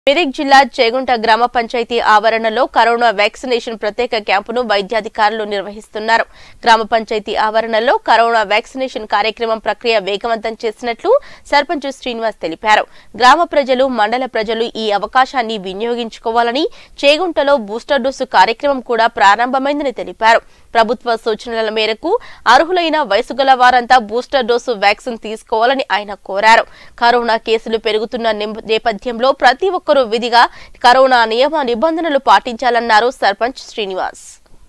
మెదక్ జిల్లా చేగుంట గ్రామ పంచాయతీ ఆవరణలో కరోనా వ్యాక్సినేషన్ ప్రత్యేక క్యాంపును వైద్యాధికారులు నిర్వహిస్తున్నారు గ్రామ పంచాయతీ ఆవరణలో కరోనా వ్యాక్సినేషన్ కార్యక్రమం ప్రక్రియ వేగవంతం చేసినట్లు సర్పంచ్ శ్రీనివాస్ తెలిపారు గ్రామ ప్రజలు మండల ప్రజలు ఈ అవకాశాన్ని వినియోగించుకోవాలని చేగుంటలో బూస్టర్ డోసు కార్యక్రమం కూడా ప్రారంభమైందని తెలిపారు ప్రభుత్వ సూచనల మేరకు అర్హులైన వయసు గల వారంతా బూస్టర్ డోసు వ్యాక్సిన్ తీసుకోవాలని ఆయన కోరారు కరోనా కేసులు పెరుగుతున్న నిం- నేపథ్యంలో ప్రతి ఒక్కరూ విధిగా కరోనా నియమ నిబంధనలు పాటించాలన్నారు సర్పంచ్ శ్రీనివాస్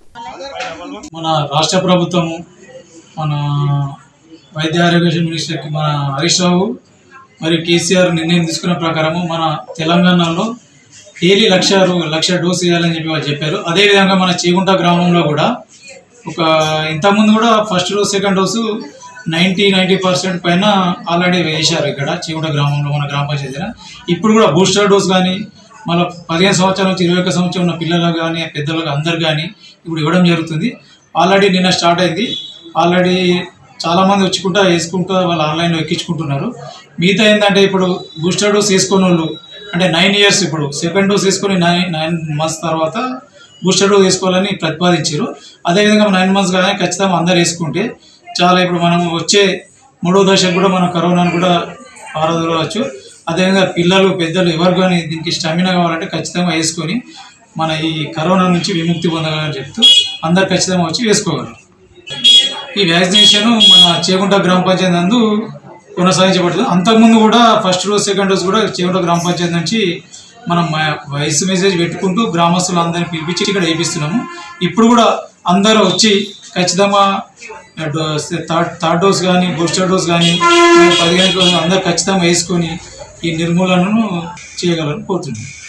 మన రాష్ట్ర ప్రభుత్వము మన వైద్య ఆరోగ్య మినిస్టర్కి మన హరీష్ రావు మరియు కేసీఆర్ నిర్ణయం తీసుకున్న ప్రకారము మన తెలంగాణలో డైలీ లక్ష రూ- లక్ష డోసు ఇవ్వాలని చెప్పి వాళ్ళు చెప్పారు అదేవిధంగా మన చేగుంట గ్రామంలో కూడా ఒక ఇంతకుముందు కూడా first dose second dose ninety ninety percent పైన ఆల్రెడీ వేశారు ఇక్కడ చేగుంట గ్రామంలో మన గ్రామ పంచాయతీన ఇప్పుడు కూడా బూస్టర్ డోస్ కానీ మళ్ళీ పదిహేను సంవత్సరాల నుంచి ఇరవై ఒక్క సంవత్సరం ఉన్న పిల్లలకు కానీ పెద్దలకు అందరు కానీ ఇప్పుడు ఇవ్వడం జరుగుతుంది ఆల్రెడీ నిన్న స్టార్ట్ అయింది ఆల్రెడీ చాలా మంది వచ్చుకుంటా వేసుకుంటా వాళ్ళు ఆన్లైన్లో ఎక్కించుకుంటున్నారు మిగతా ఏంటంటే ఇప్పుడు బూస్టర్ డోస్ వేసుకున్న వాళ్ళు అంటే నైన్ ఇయర్స్ ఇప్పుడు సెకండ్ డోస్ వేసుకొని నైన్ నైన్ మంత్స్ తర్వాత బూస్టర్ డోస్ వేసుకోవాలని ప్రతిపాదించారు అదేవిధంగా నైన్ మంత్స్ కానీ ఖచ్చితంగా అందరు వేసుకుంటే చాలా ఇప్పుడు మనం వచ్చే మూడో దశకు కూడా మనం కరోనాను కూడా పారదోలవచ్చు అదేవిధంగా పిల్లలు పెద్దలు ఎవరు కానీ దీనికి స్టామినా కావాలంటే ఖచ్చితంగా వేసుకొని మన ఈ కరోనా నుంచి విముక్తి పొందగలని చెప్తూ అందరు ఖచ్చితంగా వచ్చి వేసుకోగలరు ఈ వ్యాక్సినేషన్ మన చేగుంట గ్రామ పంచాయతీ నందు కొనసాగించబడుతుంది అంతకుముందు కూడా ఫస్ట్ డోస్ సెకండ్ డోస్ కూడా చేగుంట గ్రామ పంచాయతీ నుంచి మనం మ- వాయిస్ మెసేజ్ పెట్టుకుంటూ గ్రామస్తులు అందరిని పిలిపించి ఇక్కడ వేయిస్తున్నాము ఇప్పుడు కూడా అందరూ వచ్చి ఖచ్చితంగా డోస్ థర్డ్ థర్డ్ డోస్ కానీ బూస్టర్ డోస్ కానీ పదిహేను డోస్ అందరు ఖచ్చితంగా వేసుకొని ఈ నిర్మూలనను చేయగలరని కోరుతున్నాను